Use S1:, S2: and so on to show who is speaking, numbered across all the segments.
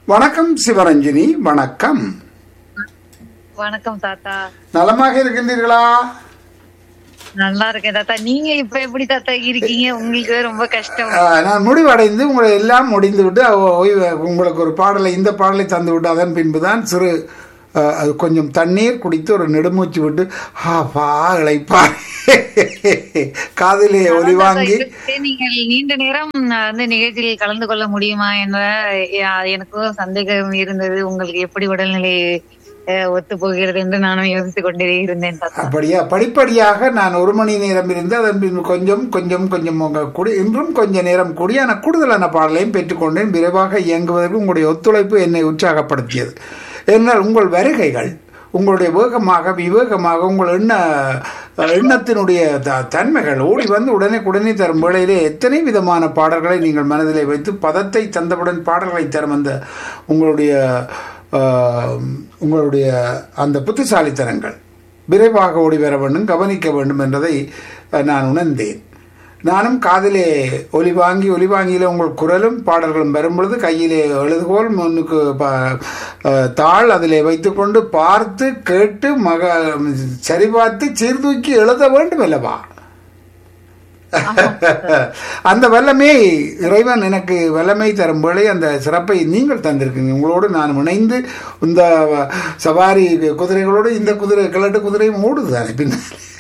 S1: வணக்கம் சிவரஞ்சினி வணக்கம்
S2: வணக்கம் தாத்தா
S1: நலமாக இருக்கின்றீர்களா
S2: நல்லா இருக்கேன் தாத்தா நீங்க இப்ப எப்படி தாத்தா இருக்கீங்க உங்களுக்கு ரொம்ப கஷ்டம்
S1: ஆஹ், நான் முடிவடைந்து உங்களை எல்லாம் முடிந்து விட்டு ஓ- ஓய்வு உங்களுக்கு ஒரு பாடலை இந்த பாடலை தந்து விட்டு அதன் பின்புதான் சிறு ஆஹ், அது கொஞ்சம் தண்ணீர் குடித்து ஒரு நெடுமூச்சு விட்டு ஆ பா இளைப்பா காதிலே ஒலி வாங்கி
S2: இதுக்கு நீங்கள் நீண்ட நேரம் நான் வந்து நிகழ்ச்சியில் கலந்து கொள்ள முடியுமா என்ற யா- எனக்கும் சந்தேகம் இருந்தது உங்களுக்கு எப்படி உடல்நிலை அஹ், ஒத்து போகிறது என்று நானும் யோசித்துக் கொண்டே இருந்தேன் தாத்தா
S1: அப்படியா படிப்படியாக நான் ஒரு மணி நேரம் இருந்து அதன் பின் கொஞ்சம் கொஞ்சம் கொஞ்சம் உங்க கூடி இன்றும் கொஞ்ச நேரம் கூடி ஆனால் கூடுதலான பாடலையும் பெற்றுக்கொண்டேன் விரைவாக இயங்குவதற்கு உங்களுடைய ஒத்துழைப்பு என்னை உற்சாகப்படுத்தியது என்னால் உங்கள் வருகைகள் உங்களுடைய வேகமாக விவேகமாக உங்கள் எண்ண எண்ணத்தினுடைய த- தன்மைகள் ஓடி வந்து உடனே உடனே தரும் வேளையிலே எத்தனை விதமான பாடல்களை நீங்கள் மனதிலே வைத்து பதத்தை தந்தவுடன் பாடல்களை தரும் அந்த உங்களுடைய ஆஹ், உங்களுடைய அந்த புத்திசாலித்தனங்கள் விரைவாக ஓடி வர வேண்டும் கவனிக்க வேண்டும் என்பதை அஹ், நான் உணர்ந்தேன் நானும் காதிலே ஒலி வாங்கி ஒலி வாங்கியில உங்கள் குரலும் பாடல்களும் வரும்பொழுது கையிலே எழுதுகோல் முன்னுக்கு ப- அஹ், தாள் அதிலே வைத்துக்கொண்டு பார்த்து கேட்டு மக சரிபார்த்து சீர்தூக்கி எழுத வேண்டும் அல்லவா அந்த வல்லமை இறைவன் எனக்கு வல்லமை தரும் வேளை அந்த சிறப்பை நீங்கள் தந்திருக்கீங்க உங்களோடு நான் இணைந்து இந்த சவாரி குதிரைகளோடு இந்த குதிரை கிழட்டு குதிரையும் ஓடுது தானே பின்ன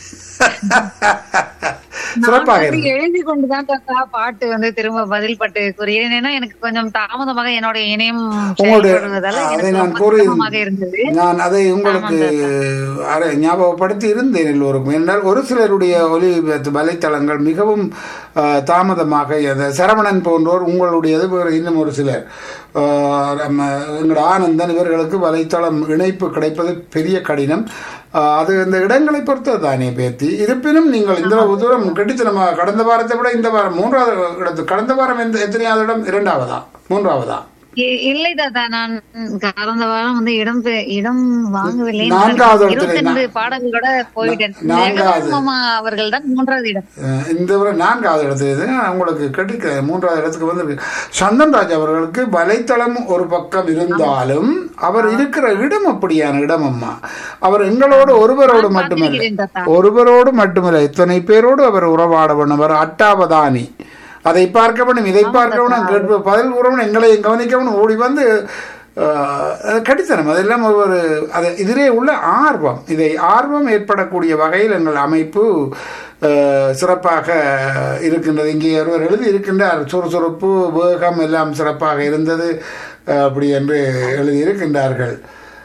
S1: சிறப்பாக
S2: நான்
S1: இருக்கு
S2: எழுதி கொண்டுதான் தாத்தா பாட்டு வந்து திரும்ப பதில் பாட்டு கூறுகிறேன் ஏன்னா எனக்கு கொஞ்சம் தாமதமாக என்னோட இணையம்
S1: உங்களுடைய
S2: செயல்படுவதால
S1: அதை
S2: எனக்கு
S1: நான்
S2: ரொம்ப
S1: கூறி
S2: சிரமமாக இருந்தது
S1: நான் அதை உங்களுக்கு அரை ஞாபகப்படுத்தி இருந்தேன் எல்லோருக்கும் என்றால் ஒரு சிலருடைய ஒலி வலைத்தளங்கள் மிகவும் ஆஹ், தாமதமாக அந்த சரவணன் போன்றோர் உங்களுடையது வேறு இன்னும் ஒரு சிலர் ஆஹ், நம்ம எங்களோட ஆனந்தன் இவர்களுக்கு வலைத்தளம் இணைப்பு கிடைப்பது பெரிய கடினம் ஆஹ், அது இந்த இடங்களை பொறுத்தது தானே பேத்தி இருப்பினும் நீங்கள் இந்த தூரம் கிடைத்து நம்ம கடந்த வாரத்தை விட இந்த வாரம் மூன்றாவது இடத்து கடந்த வாரம் எந்த எத்தனையாவது இடம் இரண்டாவதா மூன்றாவதா
S2: இ- இல்லை தாத்தா நான் கடந்த வாரம் வந்து இடம் பெ- இடம் வாங்கவில்லை
S1: நான்காவது இடத்துல
S2: இருபத்தி ரெண்டு பாடல்களோட போயிட்டேன்
S1: நான்காவது.
S2: மாமா அவர்கள் தான் மூன்றாவது இடம்
S1: அஹ் இந்த முறை நான்காவது இடத்துல இது உங்களுக்கு கிடைக்க மூன்றாவது இடத்துக்கு வந்து சந்தன் ராஜ் அவர்களுக்கு வலைத்தளம் ஒரு பக்கம் இருந்தாலும் அவர் இருக்கிற இடம் அப்படியான இடம் அம்மா அவர் எங்களோடு ஒருவரோடு மட்டுமல்ல
S2: பார்த்திருக்கிறேன் தாத்தா
S1: ஒருவரோடு மட்டுமல்ல இத்தனை பேரோடு அவர் உறவாட வேண்டும் அவர் அட்டாவதானி அதை பார்க்க வேண்டும் இதை பார்க்க வேண்டும் கேட்ப பதில் கூறவன் எங்களையும் கவனிக்கவனும் ஓடி வந்து அஹ், அது கடித்தனம் அதெல்லாம் ஒரு அது இதிலே உள்ள ஆர்வம் இதை ஆர்வம் ஏற்படக்கூடிய வகையில் எங்கள் அமைப்பு அஹ், சிறப்பாக இருக்கின்றது இங்கே ஒருவர் எழுதி இருக்கின்றார் சுறுசுறுப்பு வேகம் எல்லாம் சிறப்பாக இருந்தது அஹ், அப்படி என்று எழுதி இருக்கின்றார்கள்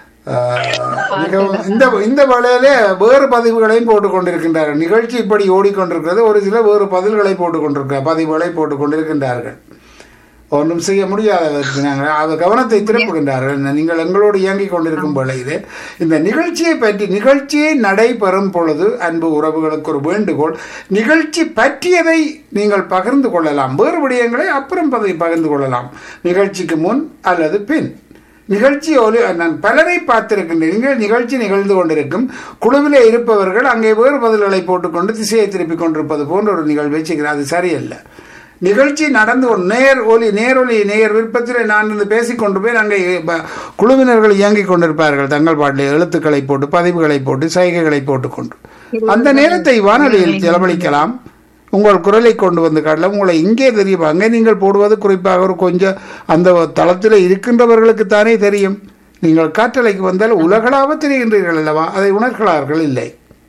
S1: ஆஹ் மிகவும் இந்த இந்த வேளையிலே வேறு பதிவுகளையும் போட்டுக் கொண்டிருக்கின்றார்கள் நிகழ்ச்சி இப்படி ஓடிக்கொண்டிருக்கிறது ஒரு சில வேறு பதில்களை போட்டுக் கொண்டிருக்க பதிவுகளை போட்டுக் கொண்டிருக்கின்றார்கள் ஒன்றும் செய்ய முடியாததற்கு நாங்கள் அது கவனத்தை திருப்புகின்றார்கள் நீங்கள் எங்களோடு இயங்கிக் கொண்டிருக்கும் வேளையிலே இந்த நிகழ்ச்சியை பற்றி நிகழ்ச்சியை நடைபெறும் பொழுது அன்பு உறவுகளுக்கு ஒரு வேண்டுகோள் நிகழ்ச்சி பற்றியதை நீங்கள் பகிர்ந்து கொள்ளலாம் வேறு விடயங்களை அப்புறம் பதி- பகிர்ந்து கொள்ளலாம் நிகழ்ச்சிக்கு முன் அல்லது பின் நிகழ்ச்சி ஒலி நான் பலரை பார்த்திருக்கின்றேன் நீங்கள் நிகழ்ச்சி நிகழ்ந்து கொண்டிருக்கும் குழுவிலே இருப்பவர்கள் அங்கே வேறு பதில்களை போட்டுக்கொண்டு திசையை திருப்பிக் கொண்டிருப்பது போன்ற ஒரு நிகழ்வை செய்கிறார் அது சரியல்ல நிகழ்ச்சி நடந்து ஒரு நேர் ஒலி நேரொலி நேர் விருப்பத்தில் நான் இருந்து பேசிக்கொண்டு போய் அங்கே ப- குழுவினர்கள் இயங்கிக் கொண்டிருப்பார்கள் தங்கள் பாட்டில் எழுத்துக்களை போட்டு பதிவுகளை போட்டு சைகைகளை போட்டுக்கொண்டு அந்த நேரத்தை வானொலியில் செலவழிக்கலாம் உங்கள் குரலை கொண்டு வந்து காட்டல உங்களை இங்கே தெரியும் அங்கே நீங்கள் போடுவது குறிப்பாக ஒரு கொஞ்சம் அந்த தளத்தில் இருக்கின்றவர்களுக்கு தானே தெரியும் நீங்கள் காற்றலைக்கு வந்தால் உலகளாவ தெரிகின்றீர்கள் அல்லவா அதை உணர்கிறார்கள் இல்லை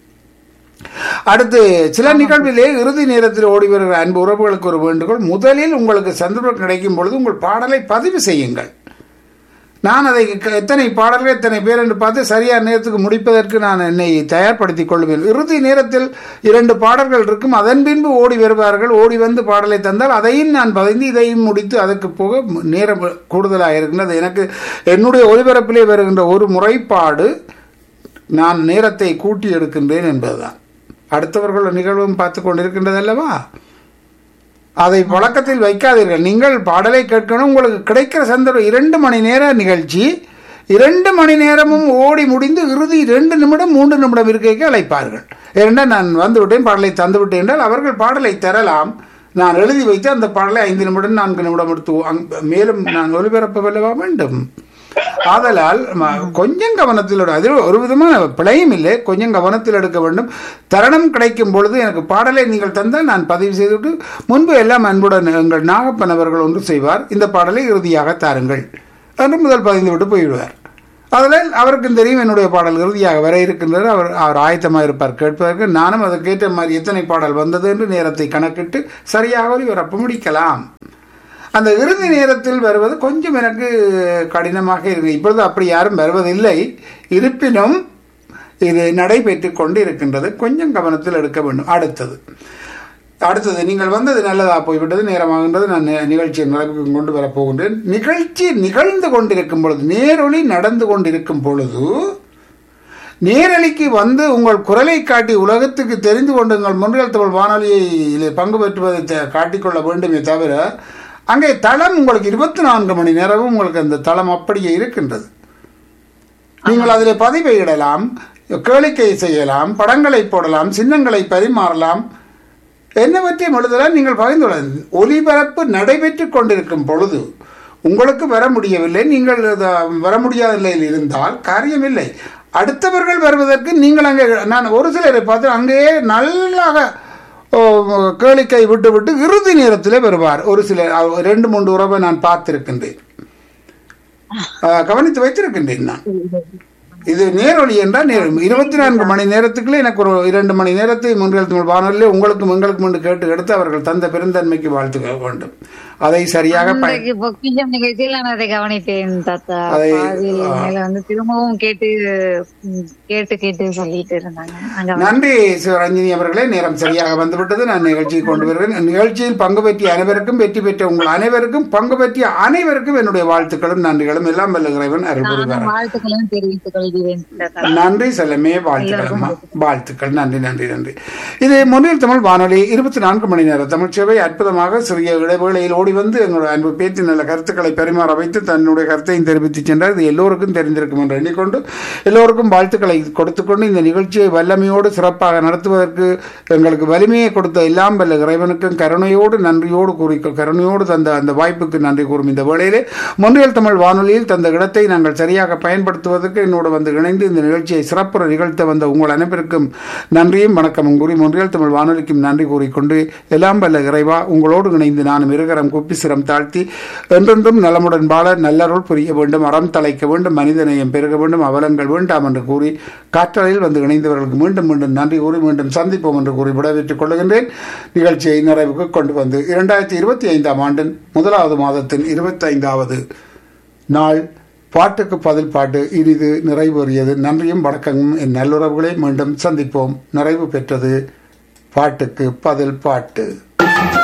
S1: அடுத்து சில நிகழ்விலே இறுதி நேரத்தில் ஓடி வருகிற அன்பு உறவுகளுக்கு ஒரு வேண்டுகோள் முதலில் உங்களுக்கு சந்தர்ப்பம் கிடைக்கும் பொழுது உங்கள் பாடலை பதிவு செய்யுங்கள் நான் அதை க- எத்தனை பாடல்கள் எத்தனை பேர் என்று பார்த்து சரியான நேரத்துக்கு முடிப்பதற்கு நான் என்னை தயார்படுத்திக் கொள்வேன் இறுதி நேரத்தில் இரண்டு பாடல்கள் இருக்கும் அதன் பின்பு ஓடி வருவார்கள் ஓடி வந்து பாடலை தந்தால் அதையும் நான் பதிந்து இதையும் முடித்து அதற்கு போக ம- நேரம் கூடுதலாக இருக்கின்றது எனக்கு என்னுடைய ஒளிபரப்பிலே வருகின்ற ஒரு முறைப்பாடு நான் நேரத்தை கூட்டி எடுக்கின்றேன் என்பதுதான் அடுத்தவர்கள் நிகழ்வும் பார்த்து கொண்டிருக்கின்றது அல்லவா அதை வழக்கத்தில் வைக்காதீர்கள் நீங்கள் பாடலை கேட்கணும் உங்களுக்கு கிடைக்கிற சந்தர்ப்பம் இரண்டு மணி நேர நிகழ்ச்சி இரண்டு மணி நேரமும் ஓடி முடிந்து இறுதி இரண்டு நிமிடம் மூன்று நிமிடம் இருக்கைக்கு அழைப்பார்கள் ஏனென்றால் நான் வந்து விட்டேன் பாடலை தந்து விட்டேன் என்றால் அவர்கள் பாடலை தரலாம் நான் எழுதி வைத்து அந்த பாடலை ஐந்து நிமிடம் நான்கு நிமிடம் எடுத்து அங்- மேலும் நான் ஒலிபரப்ப வல்லவா வேண்டும் ஆதலால் ம- கொஞ்சம் கவனத்தில் எடு- அதில் ஒரு விதமான பிழையும் இல்லை கொஞ்சம் கவனத்தில் எடுக்க வேண்டும் தருணம் கிடைக்கும் பொழுது எனக்கு பாடலை நீங்கள் தந்தால் நான் பதிவு செய்துவிட்டு முன்பு எல்லாம் அன்புடன் எங்கள் நாகப்பன் அவர்கள் ஒன்று செய்வார் இந்த பாடலை இறுதியாக தாருங்கள் என்று முதல் பதிந்து விட்டு போய்விடுவார் அதில் அவருக்கும் தெரியும் என்னுடைய பாடல் இறுதியாக வர இருக்கின்றது அவர் அவர் ஆயத்தமாக இருப்பார் கேட்பதற்கு நானும் அதுக்கேற்ற மாதிரி எத்தனை பாடல் வந்தது என்று நேரத்தை கணக்கிட்டு சரியாக ஒலிபரப்ப முடிக்கலாம் அந்த இறுதி நேரத்தில் வருவது கொஞ்சம் எனக்கு கடினமாக இருக்கு இப்பொழுது அப்படி யாரும் வருவதில்லை இருப்பினும் இது நடைபெற்று கொண்டு இருக்கின்றது கொஞ்சம் கவனத்தில் எடுக்க வேண்டும் அடுத்தது அடுத்தது நீங்கள் வந்தது நல்லதா போய்விட்டது நேரமாகின்றது நான் நி- நிகழ்ச்சியை நடக்க கொண்டு வரப் போகின்றேன் நிகழ்ச்சி நிகழ்ந்து கொண்டிருக்கும் பொழுது நேரொளி நடந்து கொண்டிருக்கும் பொழுது நேரலைக்கு வந்து உங்கள் குரலை காட்டி உலகத்துக்கு தெரிந்து கொண்டு உங்கள் முன்கள் தமிழ் வானொலியை பங்கு பெற்றுவதை த- காட்டிக்கொள்ள வேண்டுமே தவிர அங்கே தளம் உங்களுக்கு இருபத்தி நான்கு மணி நேரமும் உங்களுக்கு அந்த தளம் அப்படியே இருக்கின்றது நீங்கள் அதில் பதிவை இடலாம் கேளிக்கை செய்யலாம் படங்களை போடலாம் சின்னங்களை பரிமாறலாம் என்னவற்றையும் எழுதலாம் நீங்கள் பகிர்ந்துள்ள ஒலிபரப்பு நடைபெற்று கொண்டிருக்கும் பொழுது உங்களுக்கு வர முடியவில்லை நீங்கள் அது வர முடியாத நிலையில் இருந்தால் காரியமில்லை அடுத்தவர்கள் வருவதற்கு நீங்கள் அங்கே நான் ஒரு சிலரை பார்த்து அங்கேயே நல்லாக ஓ, கேளிக்கை விட்டு விட்டு இறுதி நேரத்தில் வருவார் ஒரு சிலர் அவ- ரெண்டு மூன்று உறவை நான் பார்த்திருக்கின்றேன் ஆஹ், கவனித்து வைத்திருக்கின்றேன் நான் இது நேரொலி என்றால் நேரம் இருபத்தி நான்கு மணி நேரத்துக்குள்ளே எனக்கு ஒரு இரண்டு மணி நேரத்தை முன்கள் தமிழ் வானொலியில் உங்களுக்கும் எங்களுக்கும் என்று கேட்டு எடுத்து அவர்கள் தந்த பெருந்தன்மைக்கு வாழ்த்துக்க வேண்டும் அதை சரியாக பய
S2: இன்றைக்கு பொக்கிஷம் நிகழ்ச்சியில் நான் அதை கவனித்தேன் தாத்தா
S1: அதை-
S2: பாதியில் மேல வந்து திரும்பவும் கேட்டு ம், கேட்டு கேட்டு சொல்லிட்டு இருந்தாங்க அங்க
S1: நன்றி சிவரஞ்சனி அவர்களே நேரம் சரியாக வந்துவிட்டது நான் நிகழ்ச்சியை கொண்டு வருகிறேன் நிகழ்ச்சியில் பங்கு பெற்றிய அனைவருக்கும் வெற்றி பெற்ற உங்கள் அனைவருக்கும் பங்கு பெற்றிய அனைவருக்கும் என்னுடைய வாழ்த்துக்களும் நன்றிகளும் எல்லாம் வல்ல இறைவன் அருள் புரிவார்
S2: வாழ்த்துக்களையும் தெரிவித்துக் கொள்கிறேன் தாத்தா
S1: நன்றி செல்லமே வாழ்த்துக்கள் அம்மா. வாழ்த்துக்கள் நன்றி நன்றி நன்றி இது முன்னில் தமிழ் வானொலி இருபத்தி நான்கு மணி நேர தமிழ் சேவை அற்புதமாக சிறிய இடைவேளையில் ஓடி வந்து எங்களுடைய அன்பு பேச்சு நல்ல கருத்துக்களை பரிமாற வைத்து தன்னுடைய கருத்தையும் தெரிவித்து சென்றார் இது எல்லோருக்கும் தெரிந்திருக்கும் என்று எண்ணிக்கொண்டு எல்லோருக்கும் வாழ்த்துக்களை கொடுத்துக்கொண்டு இந்த நிகழ்ச்சியை வல்லமையோடு சிறப்பாக நடத்துவதற்கு எங்களுக்கு வலிமையை கொடுத்த எல்லாம் வல்ல இறைவனுக்கும் கருணையோடு நன்றியோடு கூறி கருணையோடு தந்த அந்த வாய்ப்புக்கு நன்றி கூறும் இந்த வேளையிலே முன்னில் தமிழ் வானொலியில் தந்த இடத்தை நாங்கள் சரியாக பயன்படுத்துவதற்கு என்னோடு வந்து இணைந்து இந்த நிகழ்ச்சியை சிறப்புற நிகழ்த்த வந்த உங்கள் அனைவருக்கும் நன்றியும் வணக்கமும் கூறி முன்றியல் தமிழ் வானொலிக்கும் நன்றி கூறிக்கொண்டு எல்லாம் வல்ல இறைவா உங்களோடு இணைந்து நானும் இருகரம் குப்பி சிரம் தாழ்த்தி என்றென்றும் நலமுடன் வாழ நல்லருள் புரிய வேண்டும் அறம் தலைக்க வேண்டும் மனிதநேயம் பெருக வேண்டும் அவலங்கள் வேண்டாம் என்று கூறி காற்றலையில் வந்து இணைந்தவர்களுக்கு மீண்டும் மீண்டும் நன்றி கூறி மீண்டும் சந்திப்போம் என்று கூறி விடைபெற்றுக் கொள்கின்றேன் நிகழ்ச்சியை நிறைவுக்கு கொண்டு வந்து இரண்டாயிரத்தி இருபத்தி ஐந்தாம் ஆண்டின் முதலாவது மாதத்தின் இருபத்தி ஐந்தாவது நாள் பாட்டுக்கு பதில் பாட்டு இனிது நிறைவேறியது நன்றியும் வணக்கமும் என் நல்லுறவுகளை மீண்டும் சந்திப்போம் நிறைவு பெற்றது பாட்டுக்கு பதில் பாட்டு